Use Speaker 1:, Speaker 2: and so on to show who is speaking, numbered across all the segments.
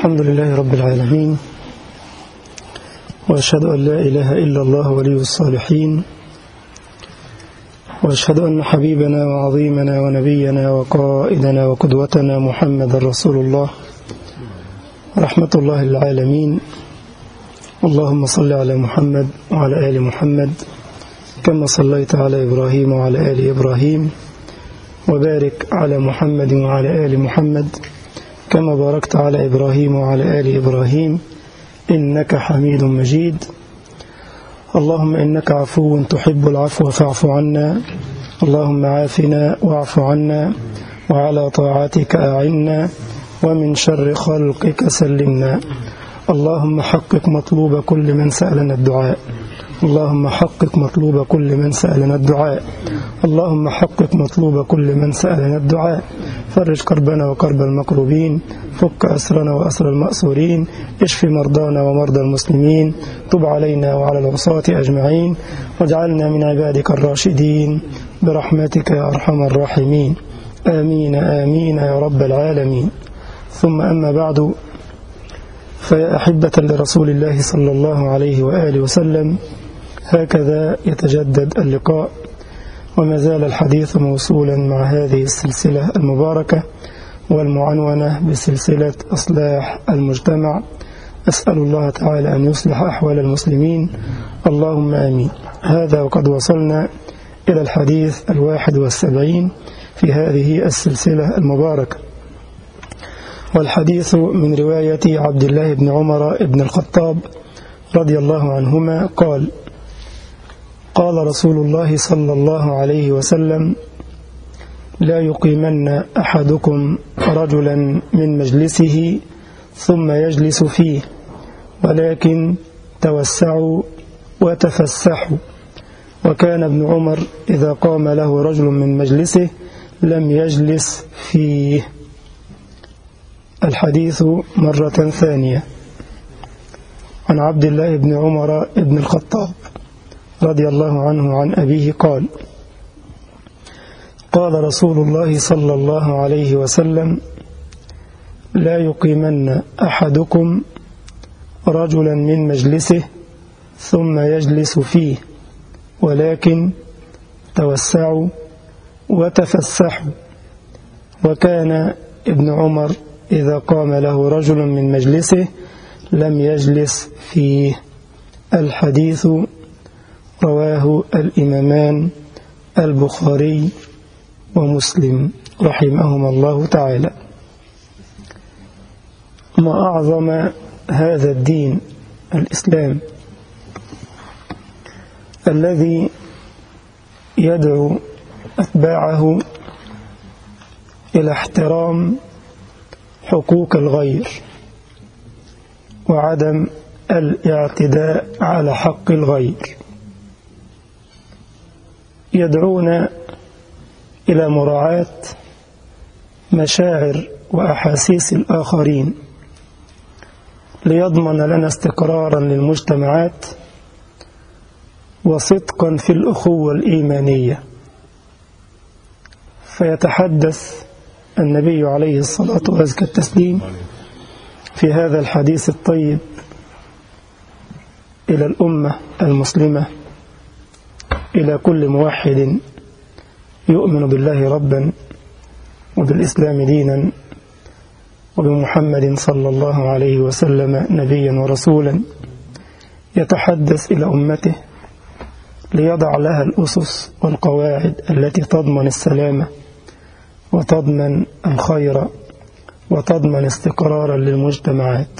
Speaker 1: الحمد لله رب العالمين وأشهد أن لا إله إلا الله ولي الصالحين وأشهد أن حبيبنا وعظيمنا ونبينا وقائدنا وقدوتنا محمد رسول الله رحمة الله للعالمين اللهم صل على محمد وعلى آل محمد كما صليت على إبراهيم وعلى آل إبراهيم وبارك على محمد وعلى آل محمد كما باركت على إبراهيم وعلى آل إبراهيم إنك حميد مجيد اللهم إنك عفو تحب العفو فاعف عنا اللهم عافنا واعف عنا وعلى طاعتك أعنا ومن شر خلقك سلمنا اللهم حقق مطلوب كل من سألنا الدعاء اللهم حقق مطلوب كل من سألنا الدعاء اللهم حقق مطلوب كل من سألنا الدعاء فرج كربنا وكرب المكروبين فك أسرنا وأسر المأسورين اشف مرضانا ومرضى المسلمين تب علينا وعلى العصاة أجمعين واجعلنا من عبادك الراشدين برحمتك يا أرحم الراحمين آمين آمين يا رب العالمين ثم أما بعد فيا أحبة لرسول الله صلى الله عليه وآله وسلم هكذا يتجدد اللقاء وما زال الحديث موصولا مع هذه السلسلة المباركة والمعنونة بسلسلة إصلاح المجتمع أسأل الله تعالى أن يصلح أحوال المسلمين اللهم آمين هذا وقد وصلنا إلى الحديث الواحد والسبعين في هذه السلسلة المباركة والحديث من رواية عبد الله بن عمر بن الخطاب رضي الله عنهما قال قال رسول الله صلى الله عليه وسلم لا يقيمن أحدكم رجلا من مجلسه ثم يجلس فيه ولكن توسعوا وتفسحوا وكان ابن عمر إذا قام له رجل من مجلسه لم يجلس فيه الحديث مرة ثانية عن عبد الله بن عمر بن الخطاب رضي الله عنه عن أبيه قال قال رسول الله صلى الله عليه وسلم لا يقيمن أحدكم رجلا من مجلسه ثم يجلس فيه ولكن توسعوا وتفسحوا وكان ابن عمر إذا قام له رجل من مجلسه لم يجلس فيه الحديث رواه الإمامان البخاري ومسلم رحمهما الله تعالى ما أعظم هذا الدين الإسلام الذي يدعو أتباعه إلى احترام حقوق الغير وعدم الاعتداء على حق الغير يدعونا إلى مراعاة مشاعر وأحاسيس الآخرين ليضمن لنا استقرارا للمجتمعات وصدقا في الأخوة الإيمانية فيتحدث النبي عليه الصلاة وأزكى التسليم في هذا الحديث الطيب إلى الأمة المسلمة إلى كل موحد يؤمن بالله ربا وبالإسلام دينا وبمحمد صلى الله عليه وسلم نبيا ورسولا يتحدث إلى أمته ليضع لها الأسس والقواعد التي تضمن السلامة وتضمن الخير وتضمن استقرارا للمجتمعات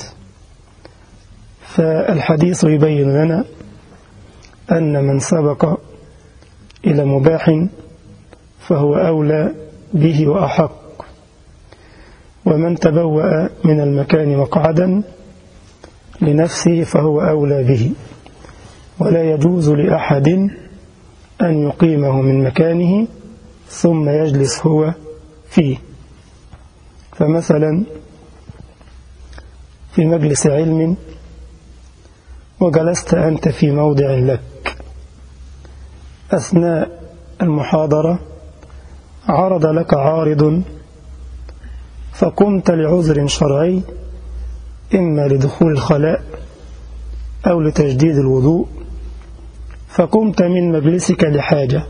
Speaker 1: فالحديث يبين لنا أن من سبق إلى مباح فهو أولى به وأحق ومن تبوأ من المكان مقعدا لنفسه فهو أولى به ولا يجوز لأحد أن يقيمه من مكانه ثم يجلس هو فيه فمثلا في مجلس علم وجلست أنت في موضع لك أثناء المحاضرة عرض لك عارض فقمت لعذر شرعي إما لدخول الخلاء أو لتجديد الوضوء فقمت من مجلسك لحاجة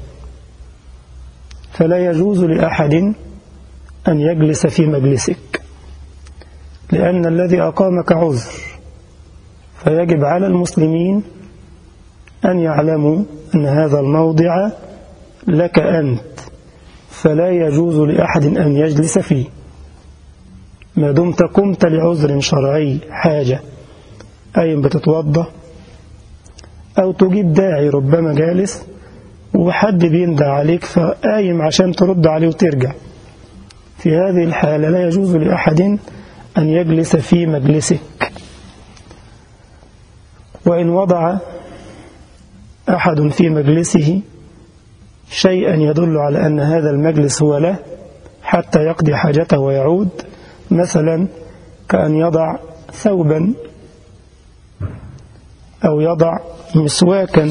Speaker 1: فلا يجوز لأحد أن يجلس في مجلسك لأن الذي أقامك عذر فيجب على المسلمين أن يعلموا أن هذا الموضع لك أنت فلا يجوز لأحد أن يجلس فيه ما دمت قمت لعذر شرعي حاجة أي بتتوضى أو تجيب داعي ربما جالس وحد بيندى عليك فقايم عشان ترد عليه وترجع في هذه الحالة لا يجوز لأحد أن يجلس في مجلسك وإن وضع أحد في مجلسه شيئا يدل على أن هذا المجلس هو له حتى يقضي حاجته ويعود مثلا كأن يضع ثوبا أو يضع مسواكا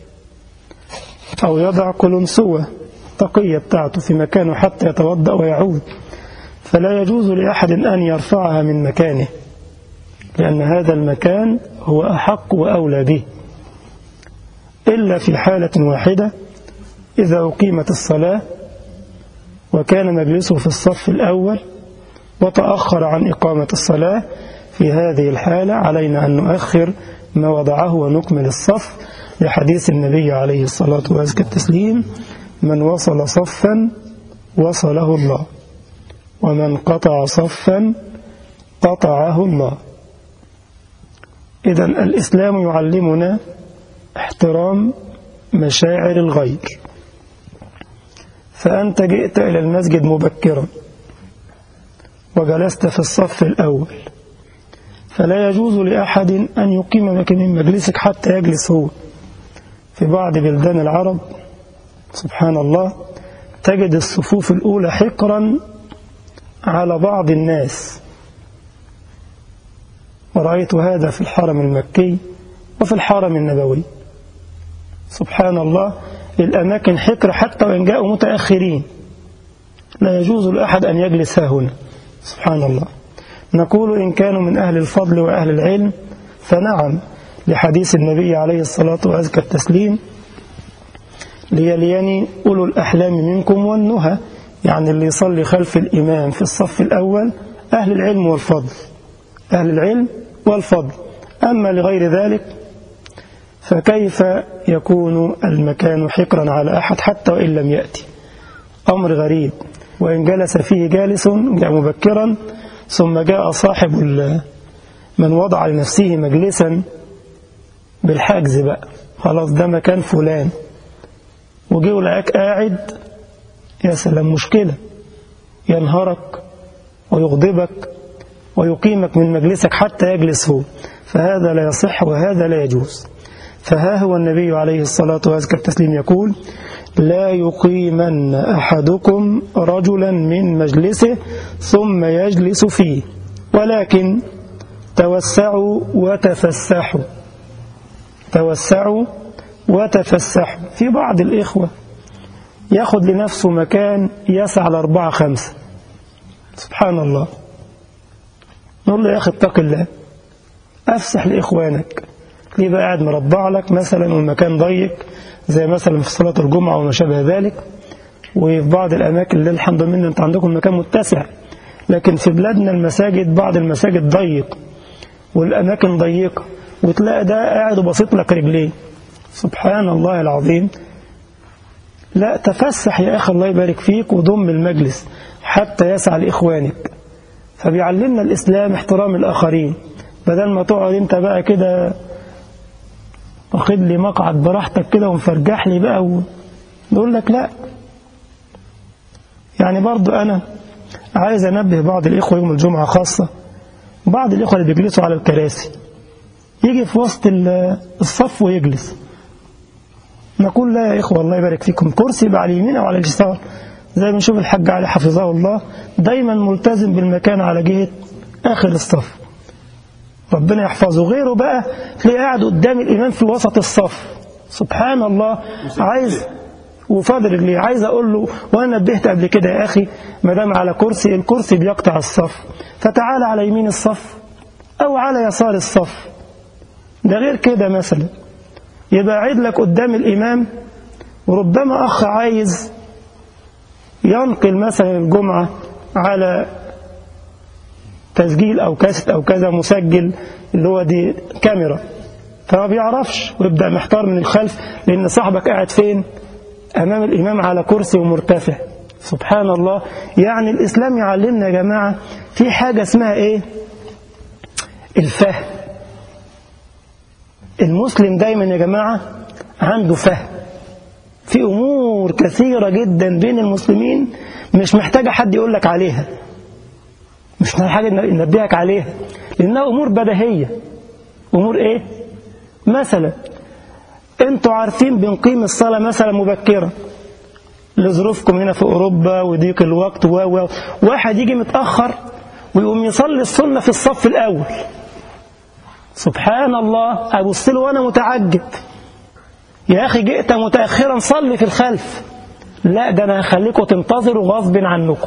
Speaker 1: أو يضع قلنسوة طقية بتاعته في مكانه حتى يتوضأ ويعود فلا يجوز لأحد أن يرفعها من مكانه لأن هذا المكان هو أحق وأولى به إلا في حالة واحدة إذا أقيمت الصلاة وكان مجلسه في الصف الأول وتأخر عن إقامة الصلاة في هذه الحالة علينا أن نؤخر ما وضعه ونكمل الصف لحديث النبي عليه الصلاة وأزكى التسليم من وصل صفا وصله الله ومن قطع صفا قطعه الله إذا الإسلام يعلمنا احترام مشاعر الغير فأنت جئت إلى المسجد مبكرا وجلست في الصف الأول فلا يجوز لأحد أن يقيم مكان من مجلسك حتى يجلس هو في بعض بلدان العرب سبحان الله تجد الصفوف الأولى حقرا على بعض الناس ورأيت هذا في الحرم المكي وفي الحرم النبوي سبحان الله الأماكن حكر حتى وإن جاءوا متأخرين لا يجوز لأحد أن يجلس ها هنا سبحان الله نقول إن كانوا من أهل الفضل وأهل العلم فنعم لحديث النبي عليه الصلاة وأزكى التسليم ليليني أولو الأحلام منكم والنهى يعني اللي يصلي خلف الإمام في الصف الأول أهل العلم والفضل أهل العلم والفضل أما لغير ذلك فكيف يكون المكان حقرا على أحد حتى وإن لم يأتي أمر غريب وإن جلس فيه جالس جاء مبكرا ثم جاء صاحب من وضع لنفسه مجلسا بالحجز بقى خلاص ده مكان فلان وجي ولقاك قاعد يا سلام مشكلة ينهرك ويغضبك ويقيمك من مجلسك حتى يجلس هو فهذا لا يصح وهذا لا يجوز فها هو النبي عليه الصلاة وأزكى التسليم يقول لا يقيمن أحدكم رجلا من مجلسه ثم يجلس فيه ولكن توسعوا وتفسحوا توسعوا وتفسحوا في بعض الإخوة ياخد لنفسه مكان يسع لأربعة خمسة سبحان الله نقول له يا أخي اتق الله أفسح لإخوانك ليه بقى قاعد مربع لك مثلا والمكان ضيق زي مثلا في صلاة الجمعة وما شابه ذلك وفي بعض الأماكن اللي الحمد لله أنت عندكم مكان متسع لكن في بلادنا المساجد بعض المساجد ضيق والأماكن ضيقة وتلاقي ده قاعد وبسيط لك رجليه سبحان الله العظيم لا تفسح يا أخي الله يبارك فيك وضم المجلس حتى يسعى لإخوانك فبيعلمنا الإسلام احترام الآخرين بدل ما تقعد انت بقى كده واخد لي مقعد براحتك كده ومفرجح لي بقى ونقول لك لا يعني برضو أنا عايز أنبه بعض الإخوة يوم الجمعة خاصة بعض الإخوة اللي بيجلسوا على الكراسي يجي في وسط الصف ويجلس نقول لا يا إخوة الله يبارك فيكم كرسي يبقى على اليمين أو على اليسار زي ما نشوف الحاج علي حفظه الله دايما ملتزم بالمكان على جهة آخر الصف ربنا يحفظه غيره بقى تلاقيه قاعد قدام الإمام في وسط الصف سبحان الله عايز وفاضل رجليه عايز أقول له وأنا نبهت قبل كده يا أخي ما دام على كرسي الكرسي بيقطع الصف فتعال على يمين الصف أو على يسار الصف ده غير كده مثلا يبقى عيد لك قدام الإمام وربما أخ عايز ينقل مثلا الجمعة على تسجيل أو كاسيت أو كذا مسجل اللي هو دي كاميرا فما بيعرفش ويبدأ محتار من الخلف لأن صاحبك قاعد فين أمام الإمام على كرسي ومرتفع سبحان الله يعني الإسلام يعلمنا يا جماعة في حاجة اسمها إيه الفهم المسلم دايما يا جماعة عنده فهم في أمور كثيرة جدا بين المسلمين مش محتاجة حد يقول لك عليها مش محتاجة حاجة ينبهك عليها لأنها أمور بديهية أمور إيه مثلا أنتوا عارفين بنقيم الصلاة مثلا مبكرة لظروفكم هنا في أوروبا وضيق الوقت و و واحد يجي متأخر ويقوم يصلي السنة في الصف الأول سبحان الله أبص له وأنا متعجب يا أخي جئت متأخرا صلي في الخلف لا ده أنا هخليكم تنتظروا غصب عنكم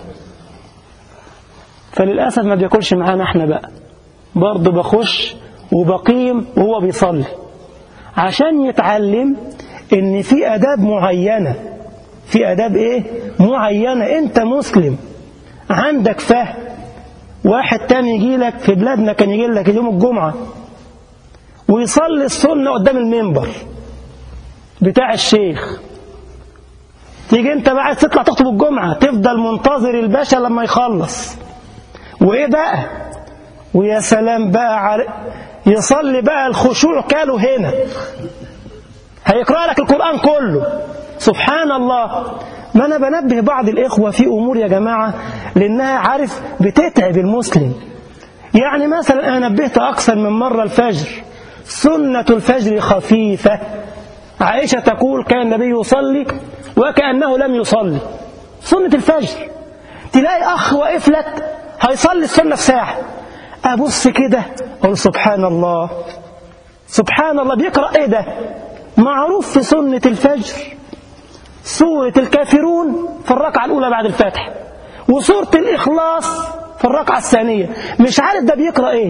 Speaker 1: فللأسف ما بياكلش معانا احنا بقى برضه بخش وبقيم وهو بيصلي عشان يتعلم ان في اداب معينه في اداب ايه معينه انت مسلم عندك فهم واحد تاني يجي لك في بلادنا كان يجي لك يوم الجمعه ويصلي السنه قدام المنبر بتاع الشيخ تيجي انت بقى تطلع تخطب الجمعه تفضل منتظر الباشا لما يخلص وايه بقى ويا سلام بقى عر... يصلي بقى الخشوع كاله هنا هيقرأ لك القرآن كله سبحان الله ما أنا بنبه بعض الإخوة في أمور يا جماعة لأنها عارف بتتعب المسلم يعني مثلا أنا نبهت أكثر من مرة الفجر سنة الفجر خفيفة عائشة تقول كان النبي يصلي وكأنه لم يصلي سنة الفجر تلاقي أخ واقف لك هيصلي السنة في ساعة أبص كده أقول سبحان الله سبحان الله بيقرأ إيه ده معروف في سنة الفجر سورة الكافرون في الركعة الأولى بعد الفاتح وسورة الإخلاص في الركعة الثانية مش عارف ده بيقرأ إيه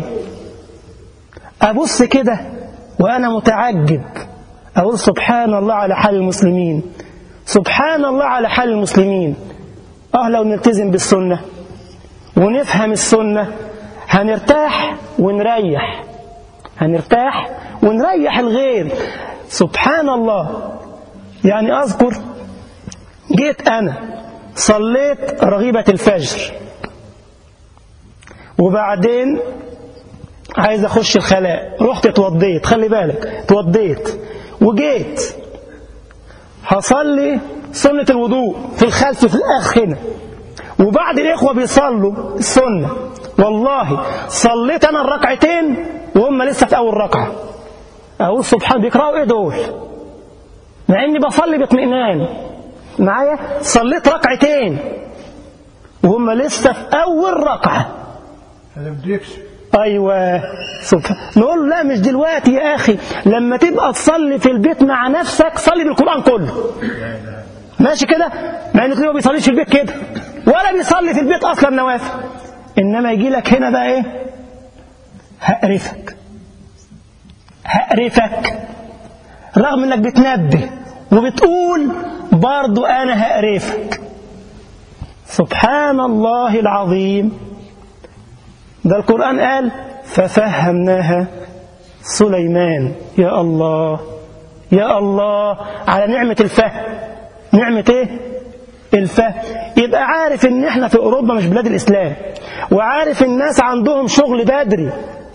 Speaker 1: أبص كده وأنا متعجب أقول سبحان الله على حال المسلمين سبحان الله على حال المسلمين أه لو نلتزم بالسنة ونفهم السنة هنرتاح ونريح هنرتاح ونريح الغير سبحان الله يعني أذكر جيت أنا صليت رغيبة الفجر وبعدين عايز أخش الخلاء رحت اتوضيت خلي بالك اتوضيت وجيت هصلي سنة الوضوء في الخلف في الأخ هنا وبعد الإخوة بيصلوا السنة والله صليت أنا الركعتين وهم لسه في أول ركعة أقول سبحان بيقرأوا إيه دول مع إني بصلي باطمئنان معايا صليت ركعتين وهم لسه في أول ركعة
Speaker 2: هذا بديكش
Speaker 1: أيوة سبحان نقول لا مش دلوقتي يا أخي لما تبقى تصلي في البيت مع نفسك صلي بالقرآن كله ماشي كده مع انه ما بيصليش في البيت كده ولا بيصلي في البيت اصلا نوافل انما يجي لك هنا بقى ايه هقرفك هقرفك رغم انك بتنبه وبتقول برضو انا هقرفك سبحان الله العظيم ده القرآن قال ففهمناها سليمان يا الله يا الله على نعمة الفهم نعمة ايه الفهم يبقى عارف ان احنا في اوروبا مش بلاد الاسلام وعارف الناس عندهم شغل بدري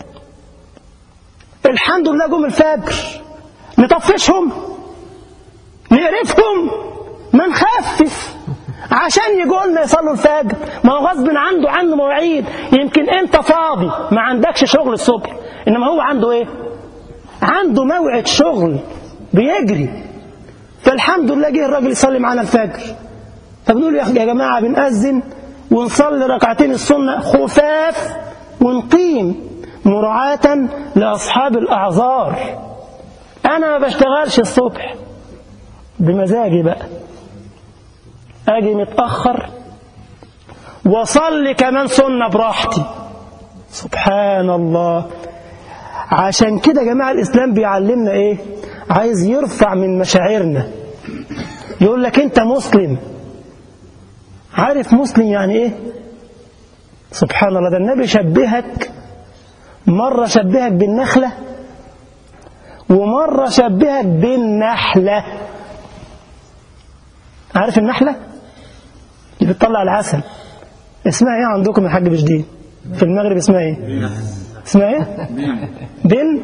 Speaker 1: الحمد لله جم الفجر نطفشهم نقرفهم ما نخفف عشان يجوا لنا يصلوا الفجر ما هو غصب عنده عنده مواعيد يمكن انت فاضي ما عندكش شغل الصبح انما هو عنده ايه عنده موعد شغل بيجري فالحمد لله جه الراجل يصلي معانا الفجر فبنقول يا يا جماعه بنأذن ونصلي ركعتين السنه خفاف ونقيم مراعاة لأصحاب الأعذار أنا ما بشتغلش الصبح بمزاجي بقى أجي متأخر وصلي كمان سنة براحتي سبحان الله عشان كده يا جماعة الإسلام بيعلمنا إيه عايز يرفع من مشاعرنا يقول لك أنت مسلم عارف مسلم يعني إيه سبحان الله ده النبي شبهك مرة شبهك بالنخلة ومرة شبهك بالنحلة عارف النحلة اللي بتطلع العسل اسمها ايه عندكم يا حاج بجديد في المغرب اسمها ايه اسمها ايه بن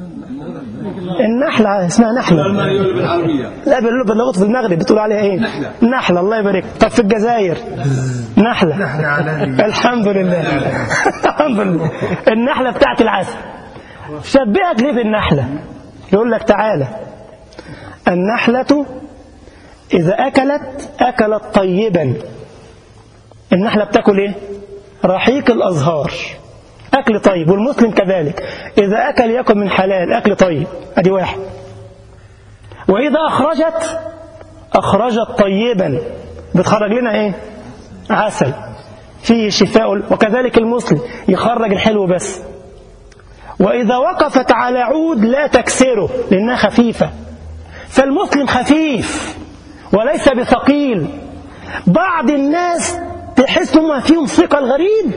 Speaker 1: النحلة اسمها نحلة لا بلغته في المغرب بتقول عليها ايه نحلة الله يبارك طب في الجزائر نحلة الحمد لله الحمد لله النحلة بتاعت العسل شبهك ليه بالنحلة يقول لك تعالى النحلة إذا أكلت أكلت طيبا النحلة بتاكل إيه رحيق الأزهار أكل طيب والمسلم كذلك إذا أكل يأكل من حلال أكل طيب أدي واحد وإذا أخرجت أخرجت طيبا بتخرج لنا إيه عسل فيه شفاء وكذلك المسلم يخرج الحلو بس وإذا وقفت على عود لا تكسره لأنها خفيفة فالمسلم خفيف وليس بثقيل بعض الناس تحس ما فيهم ثقل غريب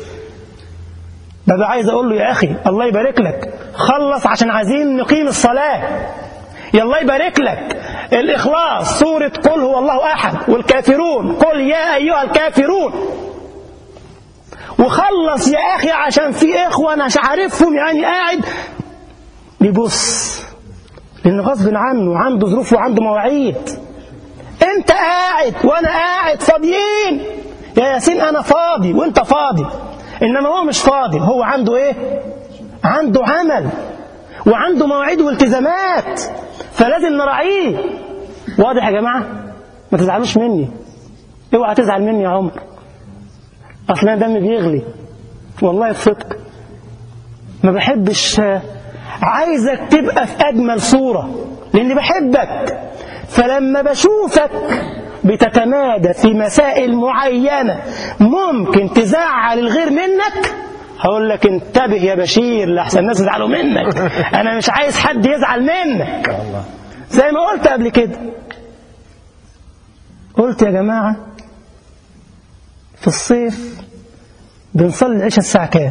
Speaker 1: ببقى عايز اقول له يا اخي الله يبارك لك خلص عشان عايزين نقيم الصلاه يا الله يبارك لك الاخلاص سوره قل هو الله احد والكافرون قل يا ايها الكافرون وخلص يا اخي عشان في اخوه انا مش عارفهم يعني قاعد بيبص لان غصب عنه عنده ظروف وعنده مواعيد انت قاعد وانا قاعد فاضيين يا ياسين انا فاضي وانت فاضي انما هو مش فاضي هو عنده ايه عنده عمل وعنده مواعيد والتزامات فلازم نراعيه واضح يا جماعه ما تزعلوش مني اوعى تزعل مني يا عمر اصل انا دمي بيغلي والله بصدق ما بحبش عايزك تبقى في اجمل صوره لاني بحبك فلما بشوفك بتتمادى في مسائل معينة ممكن تزعل الغير منك هقول لك انتبه يا بشير لحسن الناس يزعلوا منك انا مش عايز حد يزعل منك زي ما قلت قبل كده قلت يا جماعة في الصيف بنصلي العشاء الساعة كام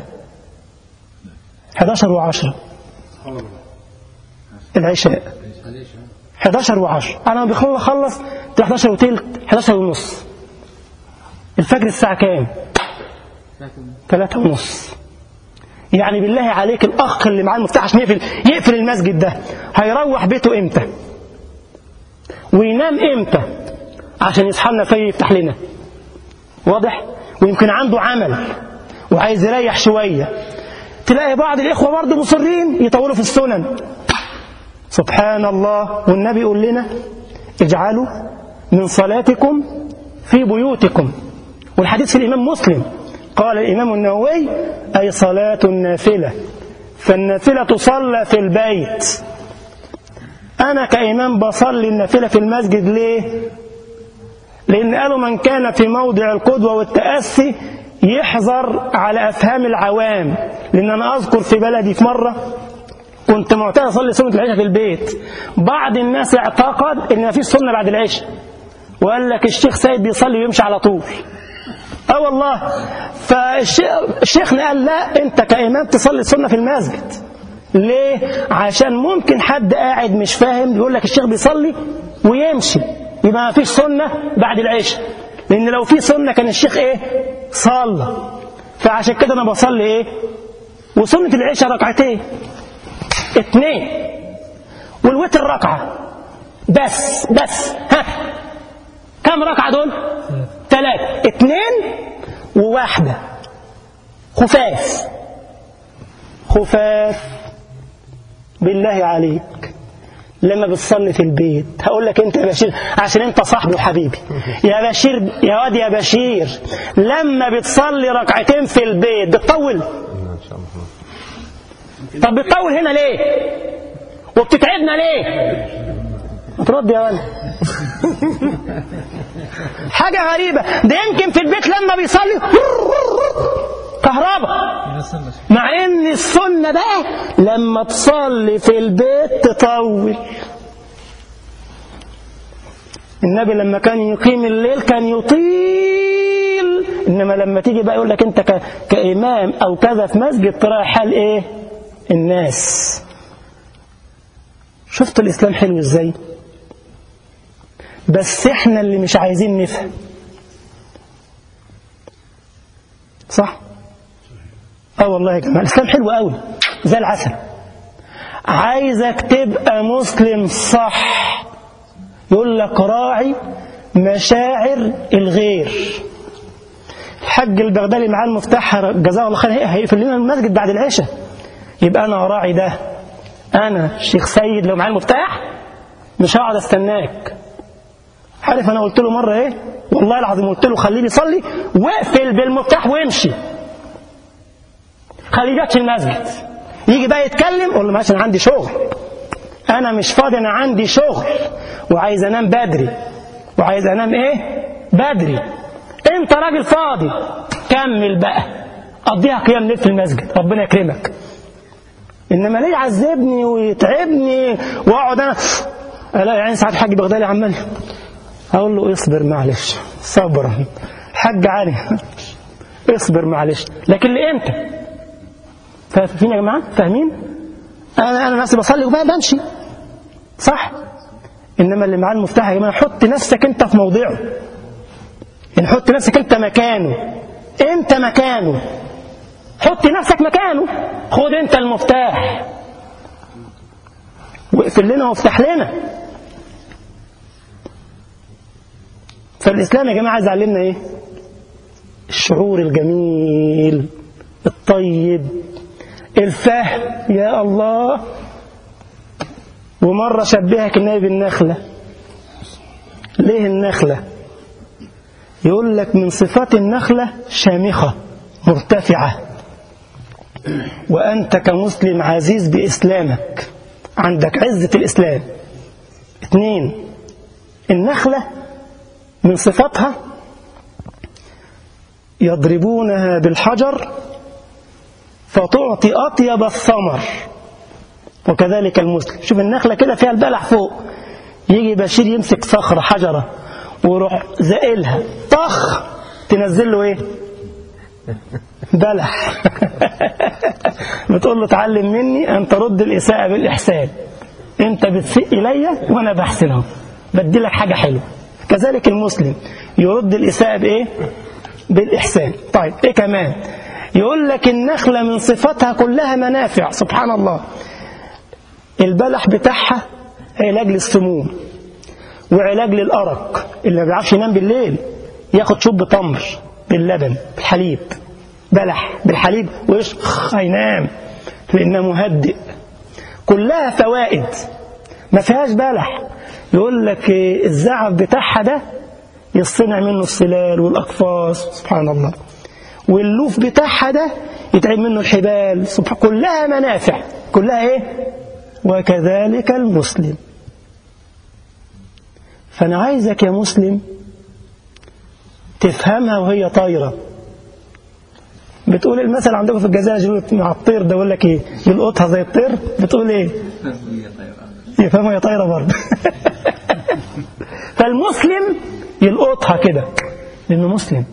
Speaker 1: 11 و10 العشاء 11 و10 انا بخلص 11 وتلت 11 ونص الفجر الساعة كام 3 ونص يعني بالله عليك الأخ اللي معاه المفتاح عشان يقفل يقفل المسجد ده هيروح بيته إمتى وينام إمتى عشان يصحى لنا في يفتح لنا واضح ويمكن عنده عمل وعايز يريح شوية تلاقي بعض الإخوة برضه مصرين يطولوا في السنن سبحان الله والنبي يقول لنا اجعلوا من صلاتكم في بيوتكم والحديث في الإمام مسلم قال الإمام النووي أي صلاة النافلة فالنافلة تصلى في البيت أنا كإمام بصلي النافلة في المسجد ليه؟ لأن قالوا من كان في موضع القدوة والتأسي يحذر على أفهام العوام لأن أنا أذكر في بلدي في مرة كنت معتاد أصلي سنة العشاء في البيت بعض الناس اعتقد إن مفيش سنة بعد العشاء وقال لك الشيخ سيد بيصلي ويمشي على طول اه والله فالشيخنا قال لا انت كإمام تصلي السنة في المسجد ليه عشان ممكن حد قاعد مش فاهم يقول لك الشيخ بيصلي ويمشي يبقى ما فيش سنة بعد العشاء لأن لو في سنة كان الشيخ إيه صلى فعشان كده أنا بصلي إيه وسنة العشاء ركعتين اتنين والوتر ركعة بس بس ها كم ركعة دول ثلاثة اتنين وواحدة خفاف خفاف بالله عليك لما بتصلي في البيت هقول لك انت يا بشير عشان انت صاحبي وحبيبي يا بشير يا واد يا بشير لما بتصلي ركعتين في البيت بتطول طب بتطول هنا ليه وبتتعبنا ليه ما ترد يا ولد حاجة غريبة ده يمكن في البيت لما بيصلي
Speaker 2: كهرباء مع ان السنة بقى لما تصلي في البيت تطول النبي لما كان يقيم الليل كان يطيل انما لما تيجي بقى يقول لك انت ك... كامام او كذا في مسجد تراعي حال ايه الناس شفت الاسلام حلو ازاي بس احنا اللي مش عايزين نفهم صح اه والله يا جماعه الاسلام حلو قوي زي العسل عايزك تبقى مسلم صح يقول لك راعي مشاعر الغير الحاج البغدادي معاه المفتاح جزاه الله خير هيقفل لنا المسجد بعد العشاء يبقى انا راعي ده انا شيخ سيد لو معايا المفتاح مش هقعد استناك عارف انا قلت له مره ايه والله العظيم قلت له خليه يصلي واقفل بالمفتاح وامشي خليه يجي المسجد يجي بقى يتكلم اقول له معلش انا عندي شغل انا مش فاضي انا عندي شغل وعايز انام بدري وعايز انام ايه بدري انت راجل فاضي كمل بقى قضيها قيام ليل في المسجد ربنا يكرمك انما ليه يعذبني ويتعبني واقعد انا الاقي عين ساعات الحاج بغدادي عمال اقول له اصبر معلش صبرا حاج علي اصبر معلش لكن لامتى فاهمين يا جماعه فاهمين انا انا نفسي بصلي وبقى بمشي صح انما اللي معاه المفتاح يا جماعه حط نفسك انت في موضعه يعني حط نفسك انت مكانه انت مكانه حط نفسك مكانه خد انت المفتاح واقفل لنا وافتح لنا فالاسلام يا جماعه عايز يعلمنا ايه الشعور الجميل الطيب الفهم يا الله ومرة شبهك النبي بالنخلة ليه النخلة يقول لك من صفات النخلة شامخة مرتفعة وأنت كمسلم عزيز بإسلامك عندك عزة الإسلام اثنين النخلة من صفاتها يضربونها بالحجر فتعطي أطيب الثمر وكذلك المسلم شوف النخلة كده فيها البلح فوق يجي بشير يمسك صخرة حجرة ويروح زائلها طخ تنزل له ايه بلح بتقول له اتعلم مني ان ترد الاساءة بالاحسان انت بتسيء الي وانا بحسن اهو بدي لك حاجة حلوة كذلك المسلم يرد الاساءة بايه بالاحسان طيب ايه كمان يقول لك النخلة من صفاتها كلها منافع سبحان الله البلح بتاعها علاج للسموم وعلاج للأرق اللي ما بيعرفش ينام بالليل ياخد شوب تمر باللبن بالحليب بلح بالحليب ويشخ هينام لأنها مهدئ كلها فوائد ما فيهاش بلح يقول لك الزعف بتاعها ده يصنع منه الصلال والأقفاص سبحان الله واللوف بتاعها ده يتعب منه الحبال سبحان كلها منافع كلها ايه وكذلك المسلم فأنا عايزك يا مسلم تفهمها وهي طايرة بتقول المثل عندكم في الجزائر مع الطير ده يقول لك ايه يلقطها زي الطير بتقول ايه يفهمها هي طايرة برضه فالمسلم يلقطها كده لأنه مسلم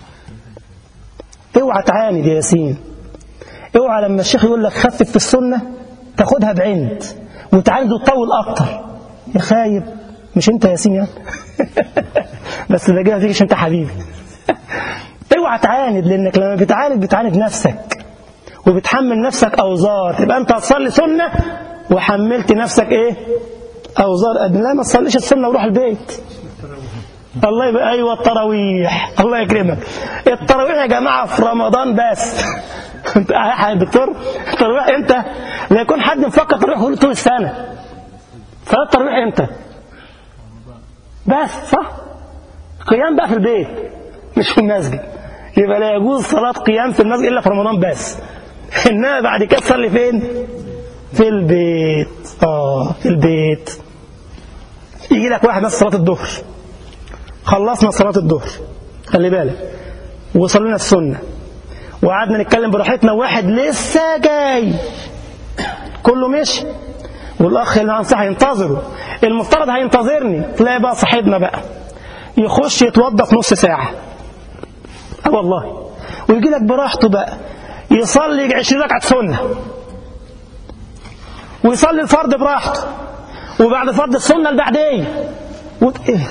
Speaker 2: اوعى تعاند يا ياسين اوعى لما الشيخ يقول لك خفف في السنة تاخدها بعند وتعاند وتطول اكتر يا خايب مش انت ياسين يعني بس ده جاي فيك انت حبيبي اوعى تعاند لانك لما بتعاند بتعاند نفسك وبتحمل نفسك اوزار تبقى انت هتصلي سنه وحملت نفسك ايه اوزار ادنى لا ما تصليش السنه وروح البيت الله يبقى ايوه التراويح الله يكرمك التراويح يا جماعه في رمضان بس انت يا دكتور التراويح امتى لا يكون حد مفكر تروح طول السنه صلاه التراويح امتى بس صح قيام بقى في البيت مش في المسجد يبقى لا يجوز صلاه قيام في المسجد الا في رمضان بس انما بعد كده تصلي فين في البيت اه في البيت يجي لك واحد بس صلاه الظهر خلصنا صلاة الظهر خلي بالك وصلينا السنة وقعدنا نتكلم براحتنا واحد لسه جاي كله مشي والاخ اللي انصح ينتظره المفترض هينتظرني تلاقي بقى صاحبنا بقى يخش يتوضا في نص ساعه اه والله ويجي لك براحته بقى يصلي 20 ركعه سنه ويصلي الفرض براحته وبعد فرض السنه البعديه وت... إيه؟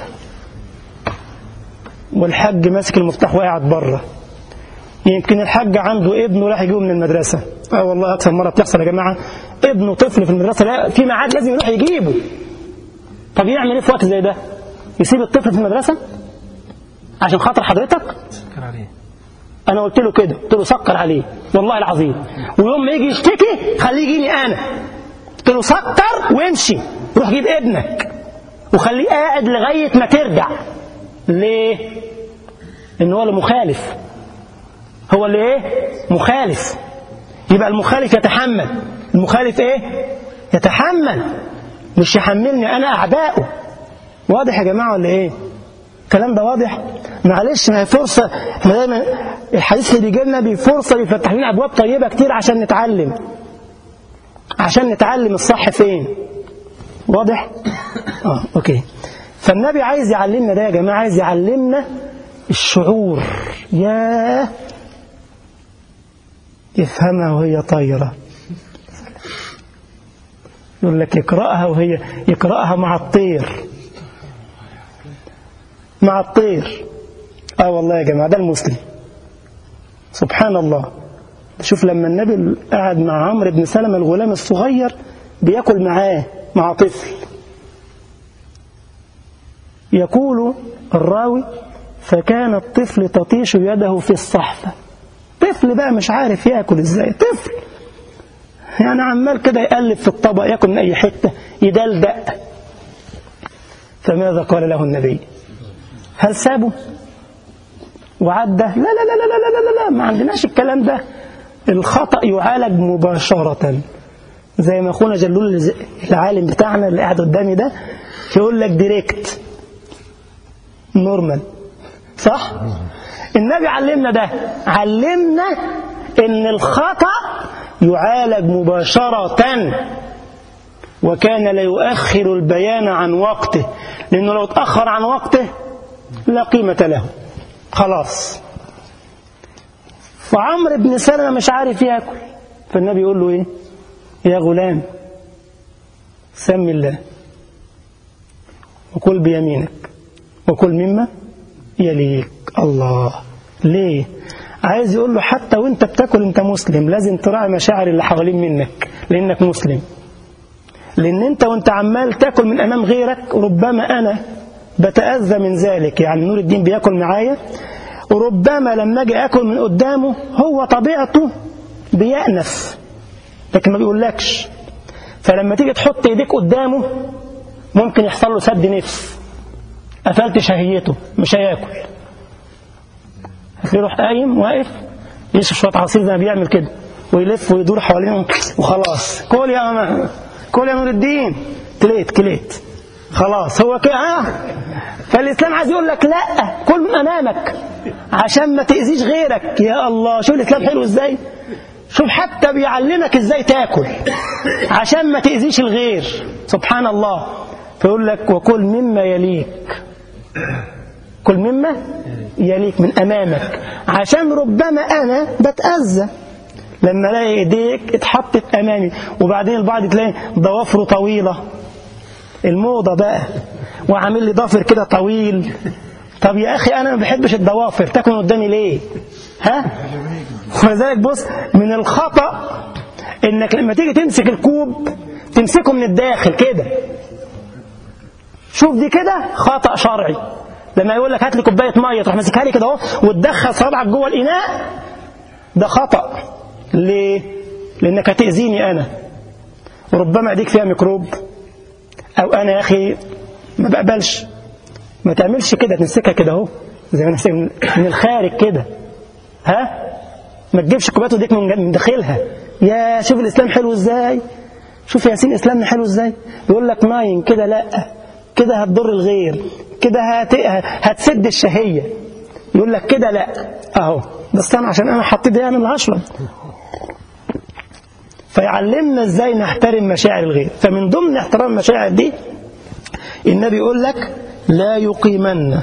Speaker 2: والحاج ماسك المفتاح وقاعد بره يمكن الحاج عنده ابنه راح يجيبه من المدرسه اه والله اكثر مره بتحصل يا جماعه ابنه طفل في المدرسه لا في ميعاد لازم يروح يجيبه طب يعمل ايه في وقت زي ده يسيب الطفل في المدرسه عشان خاطر حضرتك
Speaker 3: سكر عليه
Speaker 2: انا قلت له كده قلت له سكر عليه والله العظيم ويوم ما يجي يشتكي خليه يجيني انا قلت له سكر وامشي روح جيب ابنك وخليه قاعد لغايه ما ترجع ليه لان هو اللي مخالف هو اللي ايه مخالف يبقى المخالف يتحمل المخالف ايه يتحمل مش يحملني انا اعدائه واضح يا جماعه ولا ايه الكلام ده واضح معلش ما هي فرصه احنا دايما الحديث اللي بيجي لنا بفرصه بيفتح لنا ابواب طيبه كتير عشان نتعلم عشان نتعلم الصح فين واضح اه اوكي فالنبي عايز يعلمنا ده يا جماعه عايز يعلمنا الشعور ياه يفهمها وهي طايرة يقول لك يقرأها وهي يقرأها مع الطير مع الطير اه والله يا جماعة ده المسلم سبحان الله شوف لما النبي قعد مع عمرو بن سلمة الغلام الصغير بياكل معاه مع طفل يقول الراوي فكان الطفل تطيش يده في الصحفة طفل بقى مش عارف ياكل ازاي طفل يعني عمال كده يقلب في الطبق ياكل من اي حته يدلدق فماذا قال له النبي هل سابه وعدى لا لا لا لا لا لا لا, لا ما عندناش الكلام ده الخطأ يعالج مباشرة زي ما اخونا جلول العالم بتاعنا اللي قاعد قدامي ده يقول لك ديريكت نورمال صح النبي علمنا ده علمنا ان الخطأ يعالج مباشرة وكان لا يؤخر البيان عن وقته لأنه لو اتأخر عن وقته لا قيمة له خلاص فعمر بن سلمة مش عارف ياكل فالنبي يقول له ايه يا غلام سم الله وكل بيمينك وكل مما يليك الله ليه عايز يقول له حتى وانت بتاكل انت مسلم لازم تراعي مشاعر اللي حوالين منك لانك مسلم لان انت وانت عمال تاكل من امام غيرك ربما انا بتاذى من ذلك يعني نور الدين بياكل معايا وربما لما اجي اكل من قدامه هو طبيعته بيأنف لكن ما بيقولكش فلما تيجي تحط ايديك قدامه ممكن يحصل له سد نفس قفلت شهيته مش هياكل هتلاقيه يروح قايم واقف يشرب شويه عصير زي ما بيعمل كده ويلف ويدور حوالينهم وخلاص كل يا ماما كل يا نور الدين كليت كليت خلاص هو كده اه فالاسلام عايز يقول لك لا كل من امامك عشان ما تاذيش غيرك يا الله شوف الاسلام حلو ازاي شوف حتى بيعلمك ازاي تاكل عشان ما تاذيش الغير سبحان الله فيقول لك وكل مما يليك كل مما يليك من امامك عشان ربما انا بتاذى لما الاقي ايديك اتحطت امامي وبعدين البعض تلاقي ضوافره طويله الموضه بقى وعامل لي ضافر كده طويل طب يا اخي انا ما بحبش الضوافر تاكل من قدامي ليه ها ولذلك بص من الخطا انك لما تيجي تمسك الكوب تمسكه من الداخل كده شوف دي كده خطا شرعي لما يقول لك هات لي كوبايه ميه تروح ماسكها لي كده اهو وتدخل صبعك جوه الاناء ده خطا ليه لانك هتاذيني انا وربما ايديك فيها ميكروب او انا يا اخي ما بقبلش ما تعملش كده تمسكها كده اهو زي ما نمسك من الخارج كده ها ما تجيبش كوبايه ايديك من داخلها يا شوف الاسلام حلو ازاي شوف ياسين اسلامنا حلو ازاي يقول لك ماين كده لا كده هتضر الغير كده هت... هتسد الشهيه يقول لك كده لا اهو بس انا عشان انا حطيت ده انا اللي هشرب فيعلمنا ازاي نحترم مشاعر الغير فمن ضمن احترام المشاعر دي النبي يقول لك لا يقيمن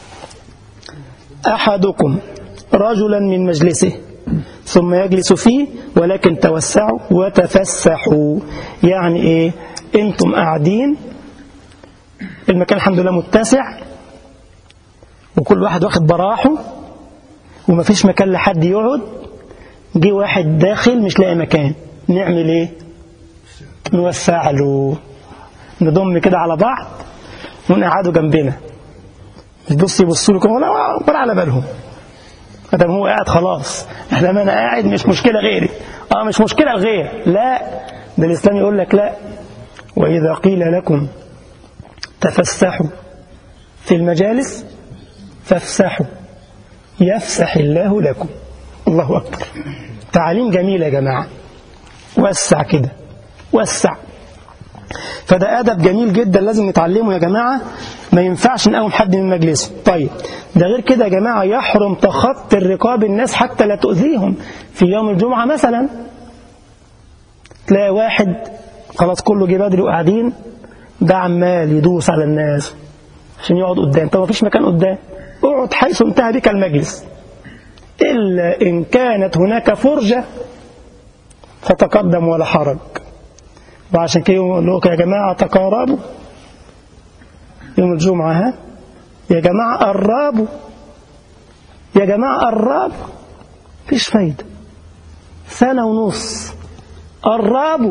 Speaker 2: احدكم رجلا من مجلسه ثم يجلس فيه ولكن توسعوا وتفسحوا يعني ايه انتم قاعدين المكان الحمد لله متسع وكل واحد واخد براحه ومفيش مكان لحد يقعد جه واحد داخل مش لاقي مكان نعمل ايه نوسع له نضم كده على بعض ونقعدوا جنبنا مش بص يبصوا له كده ولا ولا على بالهم ادم هو قاعد خلاص احنا ما انا قاعد مش مشكله غيري اه مش مشكله الغير لا ده الاسلام يقول لك لا واذا قيل لكم تفسحوا في المجالس فافسحوا يفسح الله لكم الله أكبر تعاليم جميلة يا جماعة وسع كده وسع فده أدب جميل جدا لازم نتعلمه يا جماعة ما ينفعش نقوم حد من مجلسه طيب ده غير كده يا جماعة يحرم تخطي الرقاب الناس حتى لا تؤذيهم في يوم الجمعة مثلا تلاقي واحد خلاص كله جه بدري وقاعدين ده عمال يدوس على الناس عشان يقعد قدام طب ما فيش مكان قدام اقعد حيث انتهى بك المجلس إلا إن كانت هناك فرجة فتقدم ولا حرج وعشان كده يقول لك يا جماعة تقاربوا يوم الجمعة ها يا جماعة قربوا يا جماعة قربوا مفيش فايدة سنة ونص قربوا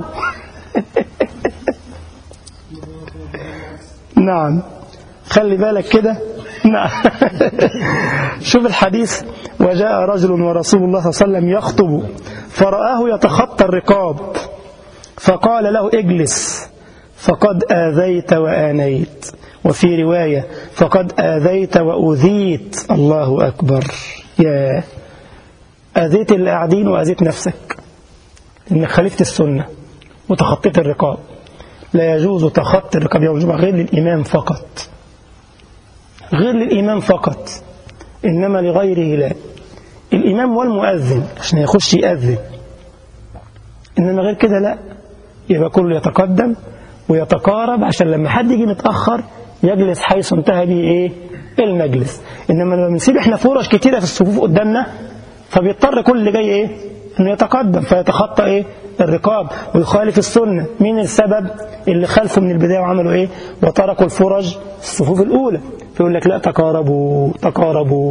Speaker 2: نعم خلي بالك كده نعم شوف الحديث وجاء رجل ورسول الله صلى الله عليه وسلم يخطب فرآه يتخطى الرقاب فقال له اجلس فقد آذيت وآنيت وفي رواية فقد آذيت وأذيت الله أكبر يا أذيت اللي قاعدين وأذيت نفسك إنك خالفت السنة وتخطيت الرقاب لا يجوز تخطي الرقاب يوم الجمعة غير للإمام فقط غير للإمام فقط إنما لغيره لا الإمام والمؤذن عشان يخش يأذن إنما غير كده لا يبقى كله يتقدم ويتقارب عشان لما حد يجي متأخر يجلس حيث انتهى به إيه المجلس إنما لما بنسيب إحنا فرش كتيرة في الصفوف قدامنا فبيضطر كل اللي جاي إيه إنه يتقدم فيتخطى إيه الرقاب ويخالف السنة مين السبب اللي خلفوا من البداية وعملوا إيه وتركوا الفرج الصفوف الأولى فيقول لك لا تقاربوا تقاربوا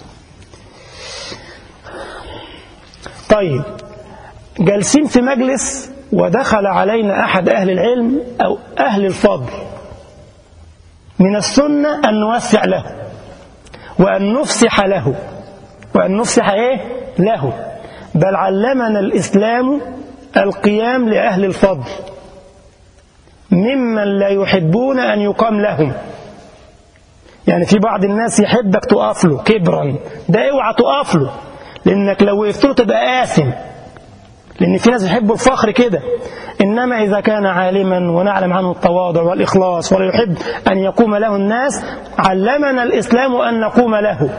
Speaker 2: طيب جالسين في مجلس ودخل علينا أحد أهل العلم أو أهل الفضل من السنة أن نوسع له وأن نفسح له وأن نفسح إيه له بل علمنا الإسلام القيام لأهل الفضل ممن لا يحبون أن يقام لهم يعني في بعض الناس يحبك تقف له كبرا ده اوعى تقف له لأنك لو وقفت له تبقى آثم لأن في ناس يحبوا الفخر كده إنما إذا كان عالما ونعلم عنه التواضع والإخلاص ولا يحب أن يقوم له الناس علمنا الإسلام أن نقوم له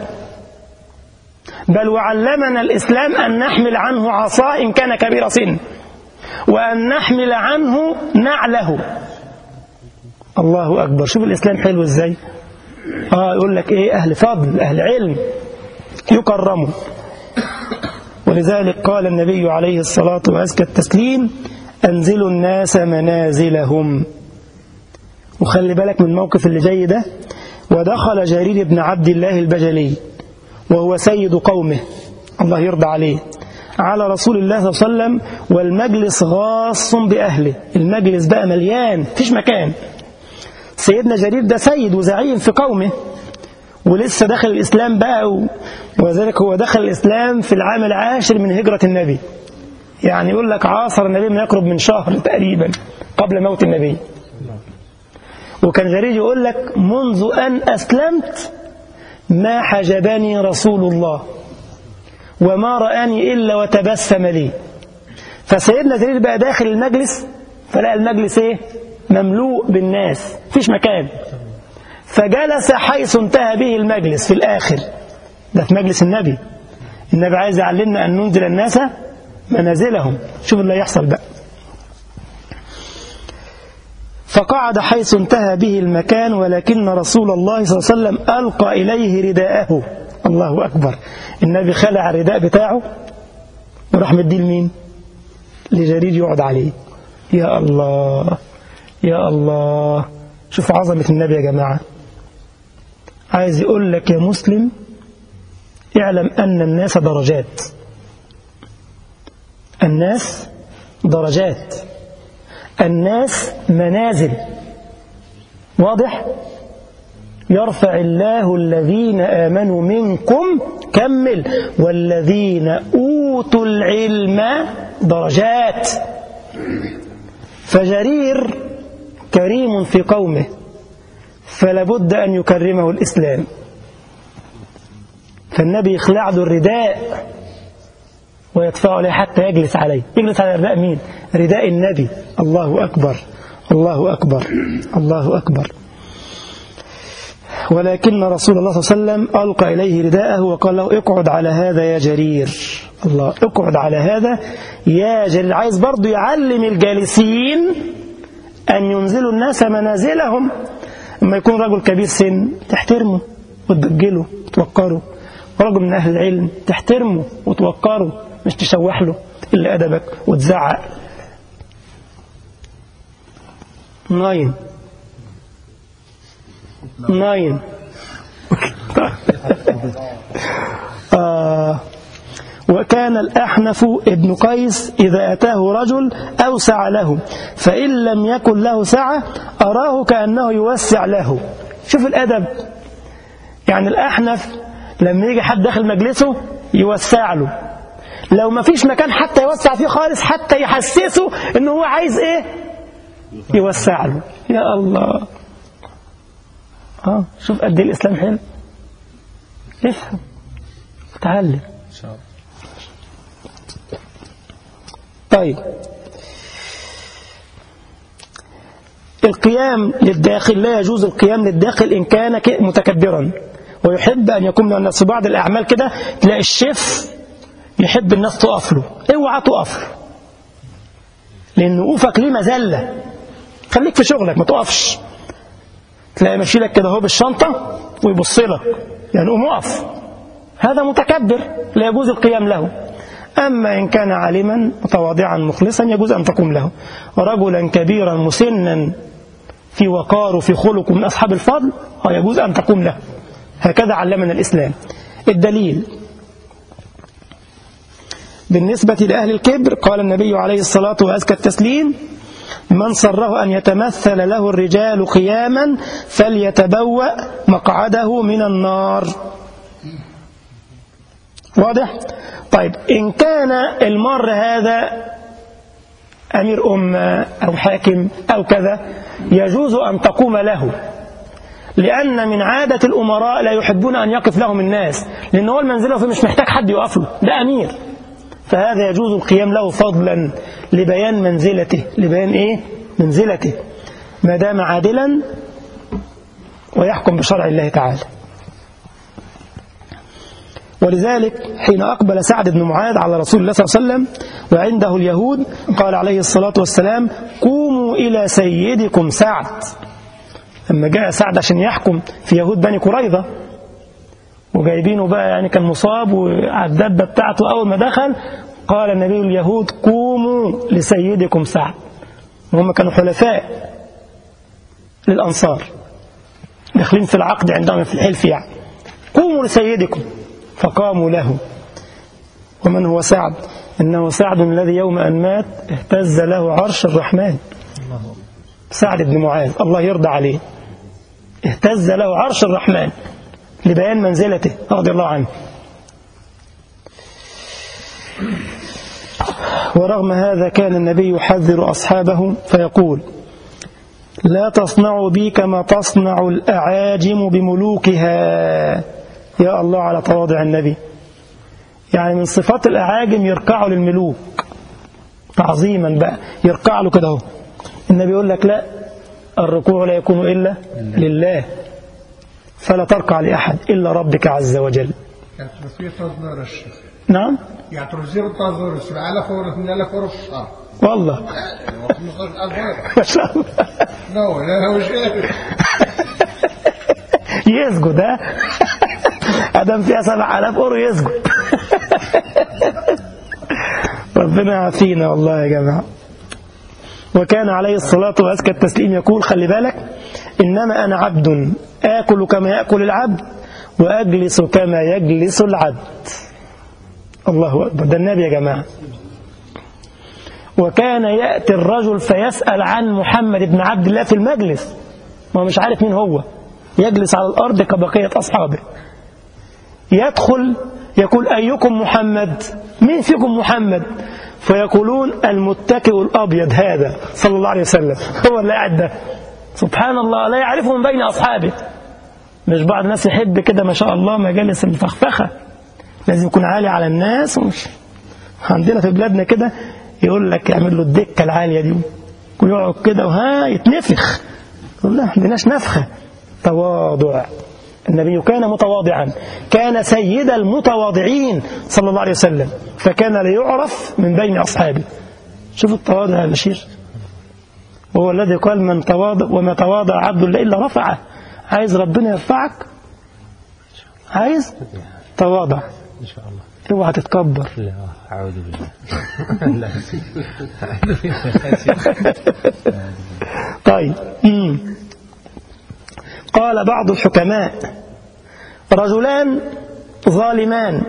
Speaker 2: بل وعلمنا الإسلام أن نحمل عنه عصا إن كان كبير سن وأن نحمل عنه نعله الله أكبر شوف الإسلام حلو إزاي آه يقول لك إيه أهل فضل أهل علم يكرموا ولذلك قال النبي عليه الصلاة وأزكى التسليم أنزلوا الناس منازلهم وخلي بالك من الموقف اللي جاي ده ودخل جرير بن عبد الله البجلي وهو سيد قومه الله يرضى عليه على رسول الله صلى الله عليه وسلم والمجلس غاص بأهله المجلس بقى مليان فيش مكان سيدنا جرير ده سيد وزعيم في قومه ولسه دخل الإسلام بقى وذلك هو دخل الإسلام في العام العاشر من هجرة النبي يعني يقول لك عاصر النبي ما يقرب من شهر تقريبا قبل موت النبي وكان جرير يقول لك منذ أن أسلمت ما حجبني رسول الله وما رآني إلا وتبسم لي فسيدنا جرير بقى داخل المجلس فلقى المجلس ايه مملوء بالناس فيش مكان فجلس حيث انتهى به المجلس في الآخر ده في مجلس النبي النبي عايز يعلمنا أن ننزل الناس منازلهم شوف اللي يحصل بقى فقعد حيث انتهى به المكان ولكن رسول الله صلى الله عليه وسلم ألقى إليه رداءه الله أكبر النبي خلع الرداء بتاعه وراح مديه لمين لجرير يقعد عليه يا الله يا الله شوف عظمة النبي يا جماعة عايز يقول لك يا مسلم اعلم أن الناس درجات الناس درجات الناس منازل واضح يرفع الله الذين آمنوا منكم كمل والذين أوتوا العلم درجات فجرير كريم في قومه فلابد أن يكرمه الإسلام فالنبي يخلع له الرداء ويدفعه عليه حتى يجلس عليه يجلس على رداء مين رداء النبي الله أكبر الله أكبر الله أكبر ولكن رسول الله صلى الله عليه وسلم ألقى إليه رداءه وقال له اقعد على هذا يا جرير الله اقعد على هذا يا جرير عايز برضو يعلم الجالسين أن ينزلوا الناس منازلهم لما يكون رجل كبير سن تحترمه وتبجله وتوقره رجل من أهل العلم تحترمه وتوقره مش تشوح له إلا أدبك وتزعق ناين ناين آه وكان الأحنف ابن قيس إذا أتاه رجل أوسع له فإن لم يكن له سعة أراه كأنه يوسع له شوف الأدب يعني الأحنف لما يجي حد داخل مجلسه يوسع له لو ما فيش مكان حتى يوسع فيه خالص حتى يحسسه انه هو عايز ايه يوسع له يا الله اه شوف قد ايه الاسلام حلو افهم وتعلم طيب القيام للداخل لا يجوز القيام للداخل إن كان متكبرا ويحب أن يكون من الناس في بعض الأعمال كده تلاقي الشيف يحب الناس تقف له اوعى تقف له لأن وقوفك ليه مذلة خليك في شغلك ما تقفش تلاقي ماشي لك كده هو بالشنطة ويبص لك يعني قوم اقف هذا متكبر لا يجوز القيام له أما إن كان عالما متواضعا مخلصا يجوز أن تقوم له رجلا كبيرا مسنا في وقار وفي خلق من أصحاب الفضل يجوز أن تقوم له هكذا علمنا الإسلام الدليل بالنسبة لأهل الكبر قال النبي عليه الصلاة وأزكى التسليم من سره أن يتمثل له الرجال قياما فليتبوأ مقعده من النار واضح؟ طيب إن كان المر هذا أمير أمة أو حاكم أو كذا يجوز أن تقوم له لأن من عادة الأمراء لا يحبون أن يقف لهم الناس لأن هو المنزلة مش محتاج حد يقف له ده أمير فهذا يجوز القيام له فضلا لبيان منزلته لبيان إيه؟ منزلته ما دام عادلا ويحكم بشرع الله تعالى ولذلك حين أقبل سعد بن معاذ على رسول الله صلى الله عليه وسلم وعنده اليهود قال عليه الصلاة والسلام قوموا إلى سيدكم سعد لما جاء سعد عشان يحكم في يهود بني قريظة وجايبينه بقى يعني كان مصاب وعلى الدبة بتاعته أول ما دخل قال النبي اليهود قوموا لسيدكم سعد وهم كانوا حلفاء للأنصار داخلين في العقد عندهم في الحلف يعني قوموا لسيدكم فقاموا له ومن هو سعد إنه سعد الذي يوم أن مات اهتز له عرش الرحمن سعد بن معاذ الله يرضى عليه اهتز له عرش الرحمن لبيان منزلته رضي الله عنه ورغم هذا كان النبي يحذر أصحابه فيقول لا تصنعوا بي كما تصنع الأعاجم بملوكها يا الله على تواضع النبي يعني من صفات الأعاجم يركعوا للملوك تعظيما بقى يركع له كده اهو النبي يقول لك لا الركوع لا يكون إلا لله فلا تركع لأحد إلا ربك عز وجل
Speaker 3: يعترفية تظنر الشيخ
Speaker 2: نعم
Speaker 3: يعترفية تظنر سبعة فورة من ألف فورة الشهر
Speaker 2: والله ما شاء الله
Speaker 3: لا لا هو شيء
Speaker 2: يسجد ها ادم فيها 7000 اورو يسجد ربنا يعافينا والله يا جماعه وكان عليه الصلاة وأزكى التسليم يقول خلي بالك إنما أنا عبد آكل كما يأكل العبد وأجلس كما يجلس العبد الله أكبر ده النبي يا جماعة وكان يأتي الرجل فيسأل عن محمد بن عبد الله في المجلس ما هو مش عارف مين هو يجلس على الأرض كبقية أصحابه يدخل يقول أيكم محمد مين فيكم محمد فيقولون المتكئ الأبيض هذا صلى الله عليه وسلم هو اللي قاعد ده سبحان الله لا يعرفه من بين أصحابه مش بعض الناس يحب كده ما شاء الله مجالس الفخفخة لازم يكون عالي على الناس ومش عندنا في بلادنا كده يقول لك اعمل له الدكة العالية دي ويقعد كده وها يتنفخ يقول لا عندناش نفخة تواضع النبي كان متواضعا كان سيد المتواضعين صلى الله عليه وسلم فكان ليعرف من بين أصحابه شوف التواضع يا بشير وهو الذي قال من تواضع وما تواضع عبد الله إلا رفعه عايز ربنا يرفعك عايز تواضع
Speaker 4: إن شاء الله
Speaker 2: اوعى تتكبر
Speaker 4: لا أعوذ بالله لا أعوذ بالله
Speaker 2: طيب مم. قال بعض الحكماء رجلان ظالمان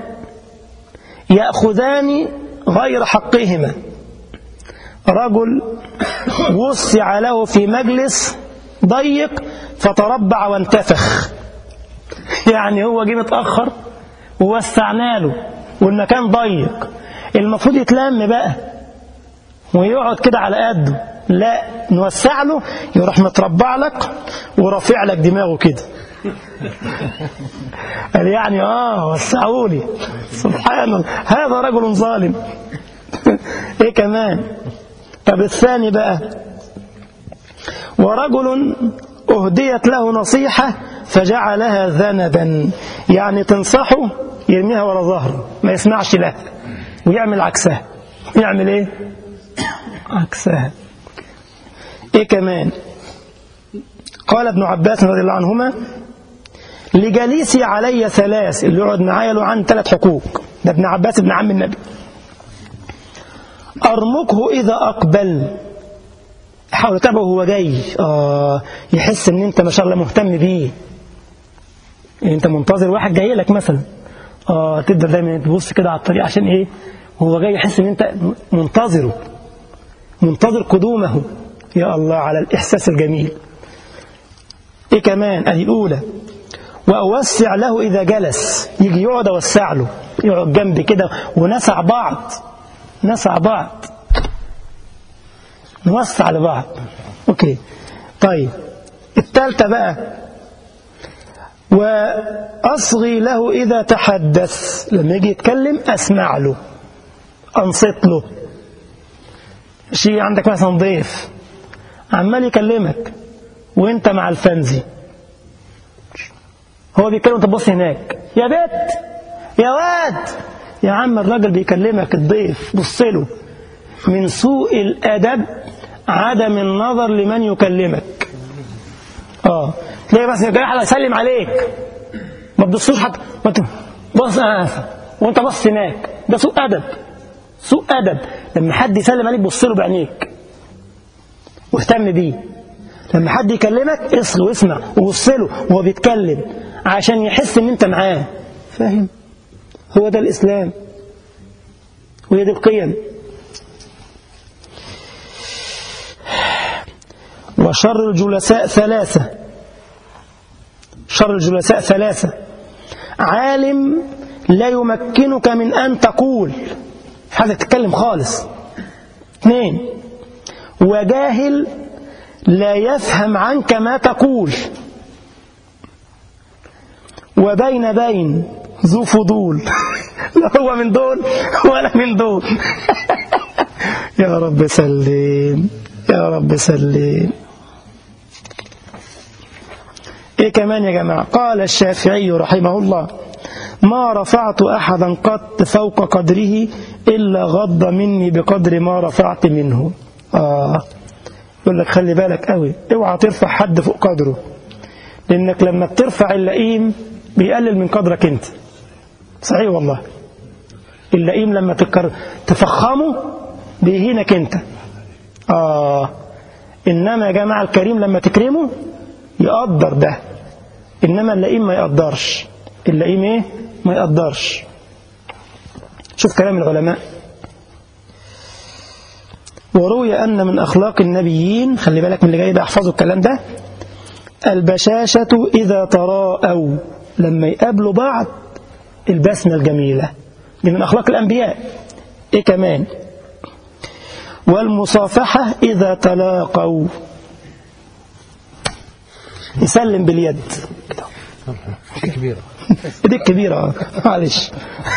Speaker 2: يأخذان غير حقهما رجل وسع له في مجلس ضيق فتربع وانتفخ يعني هو جه متأخر ووسعنا له والمكان ضيق المفروض يتلم بقى ويقعد كده على قده لا نوسع له يروح متربع لك ورافع لك دماغه كده قال يعني اه وسعوا لي سبحان الله هذا رجل ظالم ايه كمان طب الثاني بقى ورجل أهديت له نصيحة فجعلها ذنبا يعني تنصحه يرميها ورا ظهره ما يسمعش لها ويعمل عكسها يعمل ايه عكسها ايه كمان قال ابن عباس رضي الله عنهما لجليسي علي ثلاث اللي يقعد معايا له عن ثلاث حقوق ده ابن عباس ابن عم النبي أرمقه إذا أقبل حاول تتابعه وهو جاي آه يحس ان انت ما شاء الله مهتم بيه يعني انت منتظر واحد جاي لك مثلا اه تبدا دايما تبص كده على الطريق عشان ايه هو جاي يحس ان انت منتظره منتظر قدومه يا الله على الاحساس الجميل ايه كمان ادي الاولى واوسع له اذا جلس يجي يقعد اوسع له يقعد جنبي كده ونسع بعض نسع بعض نوسع لبعض اوكي طيب الثالثه بقى واصغي له اذا تحدث لما يجي يتكلم اسمع له انصت له شيء عندك مثلا ضيف عمال يكلمك وانت مع الفنزي هو بيتكلم انت تبص هناك يا بت يا واد يا عم الراجل بيكلمك الضيف بص له من سوء الادب عدم النظر لمن يكلمك اه تلاقي بس جاي حد يسلم عليك ما تبصوش حتى ما ت- بص انا اسف وانت بص هناك ده سوء ادب سوء ادب لما حد يسلم عليك بص له بعينيك واهتم بيه لما حد يكلمك اصغي واسمع وبص له وهو بيتكلم عشان يحس ان انت معاه فاهم هو ده الاسلام وهي دي القيم وشر الجلساء ثلاثة شر الجلساء ثلاثة عالم لا يمكنك من أن تقول حاجة تتكلم خالص اثنين وجاهل لا يفهم عنك ما تقول وبين بين ذو فضول لا هو من دول ولا من دول يا رب سلم يا رب سلم ايه كمان يا جماعة قال الشافعي رحمه الله ما رفعت أحدا قط فوق قدره إلا غض مني بقدر ما رفعت منه آه يقول لك خلي بالك قوي اوعى ترفع حد فوق قدره لأنك لما بترفع اللئيم بيقلل من قدرك أنت صحيح والله اللئيم لما تكر... تفخمه بيهينك أنت آه إنما يا جماعة الكريم لما تكرمه يقدر ده إنما اللئيم ما يقدرش اللئيم إيه؟ ما يقدرش شوف كلام العلماء وروي أن من أخلاق النبيين خلي بالك من اللي جاي ده احفظوا الكلام ده البشاشة إذا تراءوا لما يقابلوا بعض البسمة الجميلة دي من أخلاق الأنبياء إيه كمان والمصافحة إذا تلاقوا يسلم باليد
Speaker 4: كبيرة
Speaker 2: دي الكبيرة معلش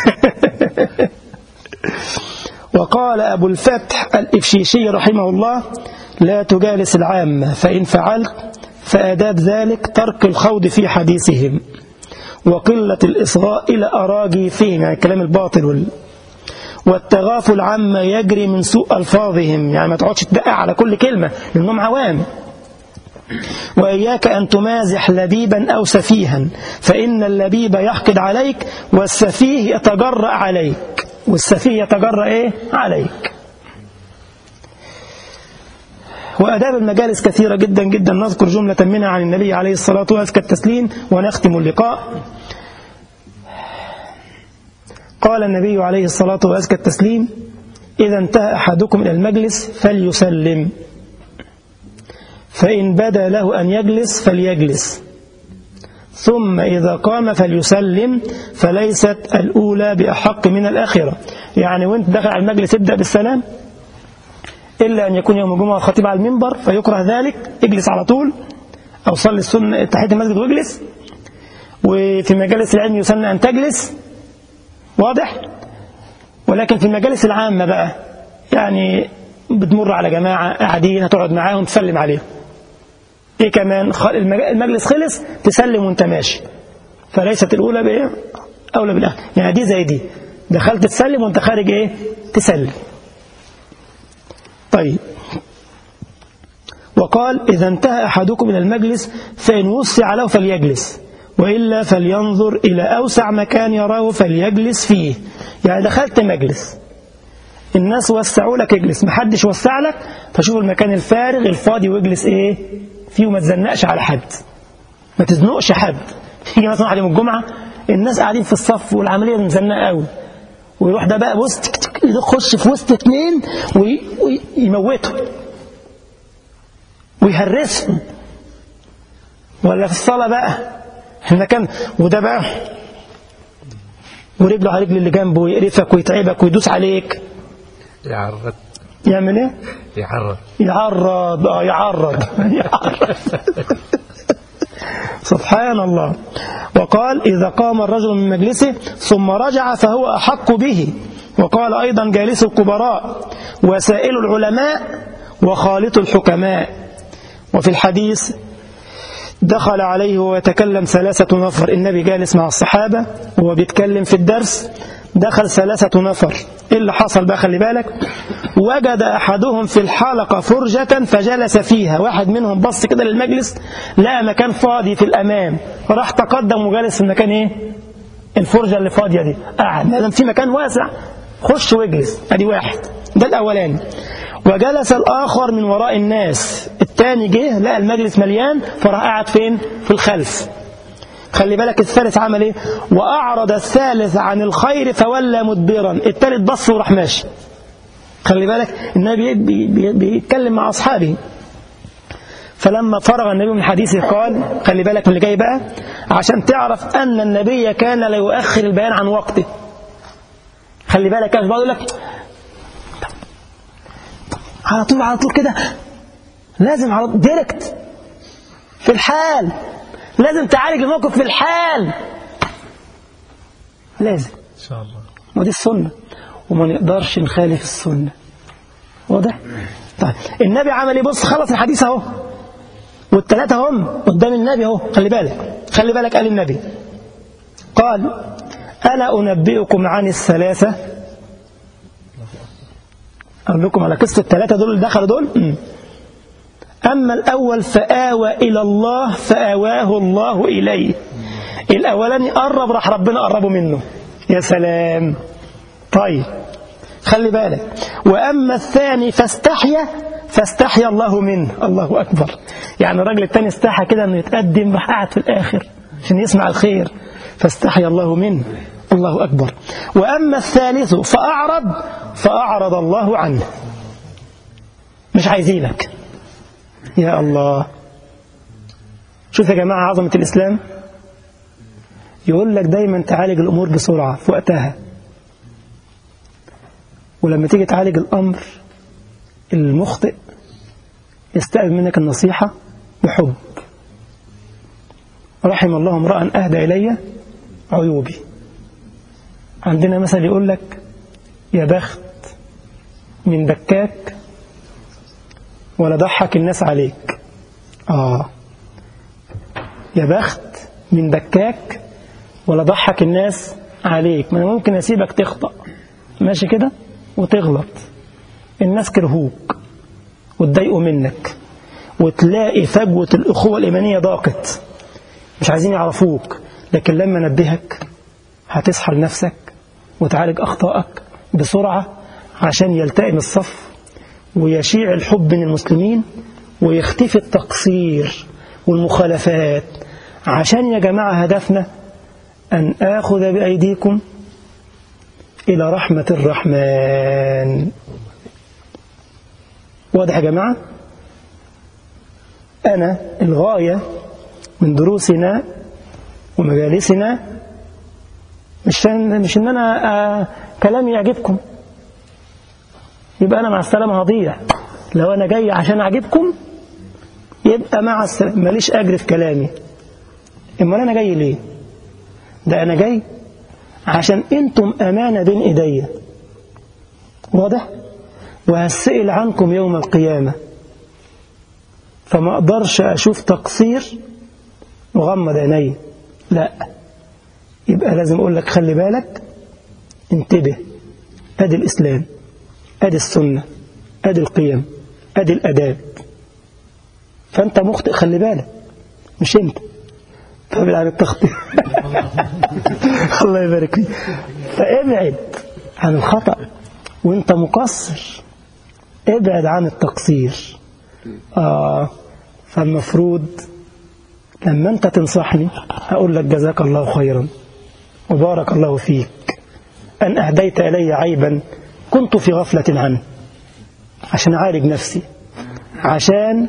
Speaker 2: وقال أبو الفتح الإفشيشي رحمه الله لا تجالس العامة فإن فعلت فأداب ذلك ترك الخوض في حديثهم وقلة الإصغاء إلى أراجيفهم يعني الكلام الباطل وال... والتغافل عما يجري من سوء ألفاظهم يعني ما تقعدش تدقق على كل كلمة لأنهم عوام وإياك أن تمازح لبيبا أو سفيها فإن اللبيب يحقد عليك والسفيه يتجرأ عليك والسفيه يتجرأ إيه؟ عليك وأداب المجالس كثيرة جدا جدا نذكر جملة منها عن النبي عليه الصلاة والسلام التسليم ونختم اللقاء قال النبي عليه الصلاة والسلام التسليم إذا انتهى أحدكم إلى المجلس فليسلم فإن بدا له أن يجلس فليجلس ثم إذا قام فليسلم فليست الأولى بأحق من الآخرة يعني وانت داخل على المجلس ابدأ بالسلام إلا أن يكون يوم الجمعة الخطيب على المنبر فيكره ذلك اجلس على طول أو صلي السنة تحية المسجد واجلس وفي مجالس العلم يسن أن تجلس واضح ولكن في المجالس العامة بقى يعني بتمر على جماعة قاعدين هتقعد معاهم تسلم عليهم ايه كمان المجلس خلص تسلم وانت ماشي فليست الاولى بايه اولى بالاخر يعني دي زي دي دخلت تسلم وانت خارج ايه تسلم طيب وقال إذا انتهى أحدكم من المجلس فإن وسع له فليجلس وإلا فلينظر إلى أوسع مكان يراه فليجلس فيه يعني دخلت مجلس الناس وسعوا لك اجلس محدش وسع لك فشوف المكان الفارغ الفاضي واجلس ايه فيه وما تزنقش على حد ما تزنقش حد يجي مثلا واحد يوم الجمعة الناس قاعدين في الصف والعملية مزنقة قوي ويروح ده بقى بص يخش في وسط اتنين ويموتهم ويهرسهم ولا في الصلاة بقى المكان وده بقى ورجله على رجل اللي جنبه ويقرفك ويتعبك ويدوس عليك
Speaker 4: يعرض
Speaker 2: يعمل ايه؟
Speaker 4: يعرض
Speaker 2: يعرض اه يعرض يعرض سبحان الله وقال إذا قام الرجل من مجلسه ثم رجع فهو أحق به وقال أيضا جالس الكبراء وسائل العلماء وخالط الحكماء وفي الحديث دخل عليه ويتكلم ثلاثة نفر النبي جالس مع الصحابة وهو بيتكلم في الدرس دخل ثلاثة نفر إيه اللي حصل بقى خلي بالك وجد أحدهم في الحلقة فرجة فجلس فيها واحد منهم بص كده للمجلس لقى مكان فاضي في الأمام راح تقدم وجلس في المكان إيه الفرجة اللي فاضية دي قعد لازم في مكان واسع خش واجلس ادي واحد ده الأولاني وجلس الآخر من وراء الناس الثاني جه لقى المجلس مليان فراح قعد فين في الخلف خلي بالك الثالث عمل ايه واعرض الثالث عن الخير فولى مدبرا الثالث بص وراح ماشي خلي بالك النبي بي بي بيتكلم مع اصحابه فلما فرغ النبي من حديثه قال خلي بالك من اللي جاي بقى عشان تعرف ان النبي كان لا يؤخر البيان عن وقته خلي بالك كان بقول لك على طول على طول كده لازم على ديركت في الحال لازم تعالج الموقف في الحال لازم
Speaker 4: إن شاء الله
Speaker 2: ودي السنة وما نقدرش نخالف السنة واضح؟ طيب النبي عمل ايه بص خلص الحديث اهو والثلاثة هم قدام النبي اهو خلي بالك خلي بالك قال النبي قال ألا أنبئكم عن الثلاثة أقول لكم على قصة الثلاثة دول اللي دخلوا دول مم. أما الأول فآوى إلى الله فآواه الله إليه الأولاني قرب راح ربنا قربه منه يا سلام طيب خلي بالك وأما الثاني فاستحيا فاستحيا الله منه الله أكبر يعني الراجل الثاني استحى كده أنه يتقدم راح قاعد في الآخر عشان يسمع الخير فاستحيا الله منه الله أكبر وأما الثالث فأعرض فأعرض الله عنه مش عايزينك يا الله شوف يا جماعة عظمة الإسلام يقول لك دايما تعالج الأمور بسرعة في وقتها ولما تيجي تعالج الأمر المخطئ يستقبل منك النصيحة بحب رحم الله امرأ أهدى إلي عيوبي عندنا مثل يقول لك يا بخت من بكاك ولا ضحك الناس عليك آه يا بخت من بكاك ولا ضحك الناس عليك ما أنا ممكن أسيبك تخطأ ماشي كده وتغلط الناس كرهوك وتضايقوا منك وتلاقي فجوة الأخوة الإيمانية ضاقت مش عايزين يعرفوك لكن لما نبهك هتصحى لنفسك وتعالج أخطائك بسرعة عشان يلتئم الصف ويشيع الحب بين المسلمين ويختفي التقصير والمخالفات عشان يا جماعة هدفنا أن آخذ بأيديكم إلى رحمة الرحمن واضح يا جماعة أنا الغاية من دروسنا ومجالسنا مش مش ان انا آه كلامي يعجبكم يبقى انا مع السلامه هضيع لو انا جاي عشان اعجبكم يبقى مع السلامه ماليش اجر في كلامي امال انا جاي ليه ده انا جاي عشان انتم امانه بين ايديا واضح وهسئل عنكم يوم القيامه فما اقدرش اشوف تقصير وغمض عيني لا يبقى لازم اقول لك خلي بالك انتبه ادي الاسلام ادي السنه ادي القيم ادي الاداب فانت مخطئ خلي بالك مش انت فابعد عن التخطيط الله يبارك فيك فابعد عن الخطأ وانت مقصر ابعد عن التقصير آه فالمفروض لما انت تنصحني اقول لك جزاك الله خيرا وبارك الله فيك ان اهديت الي عيبا كنت في غفله عنه عشان اعالج نفسي عشان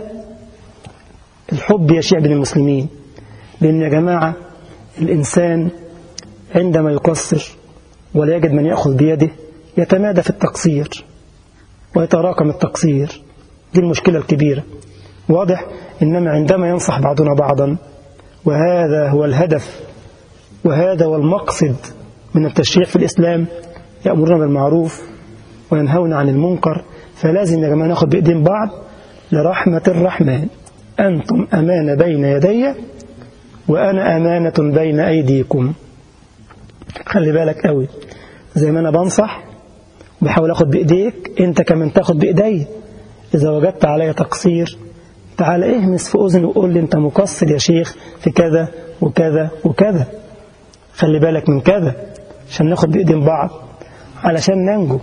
Speaker 2: الحب يشيع بين المسلمين لان يا جماعه الانسان عندما يقصر ولا يجد من ياخذ بيده يتمادى في التقصير ويتراكم التقصير دي المشكله الكبيره واضح إنما عندما ينصح بعضنا بعضا وهذا هو الهدف وهذا هو المقصد من التشريع في الإسلام يأمرنا بالمعروف وينهون عن المنكر فلازم يا جماعة ناخد بإيدين بعض لرحمة الرحمن أنتم أمانة بين يدي وأنا أمانة بين أيديكم خلي بالك قوي زي ما أنا بنصح وبحاول أخد بإيديك أنت كمان تاخد بإيدي إذا وجدت علي تقصير تعال اهمس في أذني وقول لي أنت مقصر يا شيخ في كذا وكذا وكذا خلي بالك من كذا عشان ناخد بإيدين بعض علشان ننجو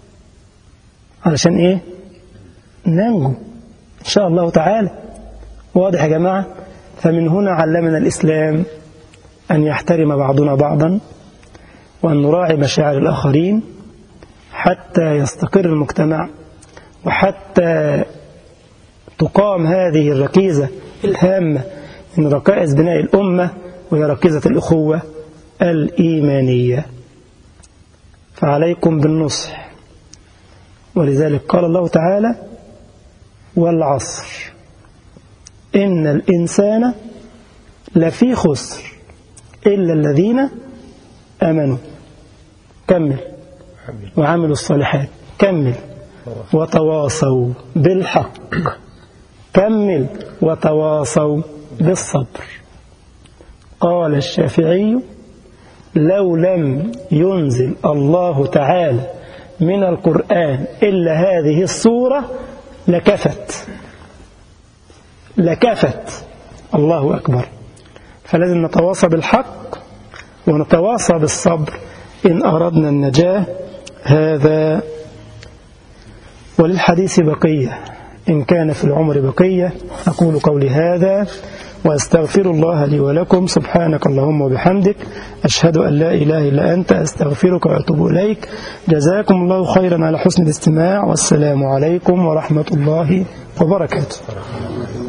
Speaker 2: علشان إيه ننجو إن شاء الله تعالى واضح يا جماعة فمن هنا علمنا الإسلام أن يحترم بعضنا بعضا وأن نراعي مشاعر الآخرين حتى يستقر المجتمع وحتى تقام هذه الركيزة الهامة من ركائز بناء الأمة وهي ركيزة الأخوة الإيمانية فعليكم بالنصح ولذلك قال الله تعالى والعصر إن الإنسان لفي خسر إلا الذين آمنوا كمل وعملوا الصالحات كمل وتواصوا بالحق كمل وتواصوا بالصبر قال الشافعي لو لم ينزل الله تعالى من القرآن إلا هذه الصورة لكفت لكفت الله أكبر فلازم نتواصى بالحق ونتواصى بالصبر إن أردنا النجاة هذا وللحديث بقية إن كان في العمر بقية أقول قولي هذا وأستغفر الله لي ولكم سبحانك اللهم وبحمدك أشهد أن لا إله إلا أنت أستغفرك وأتوب إليك جزاكم الله خيرا على حسن الاستماع والسلام عليكم ورحمة الله وبركاته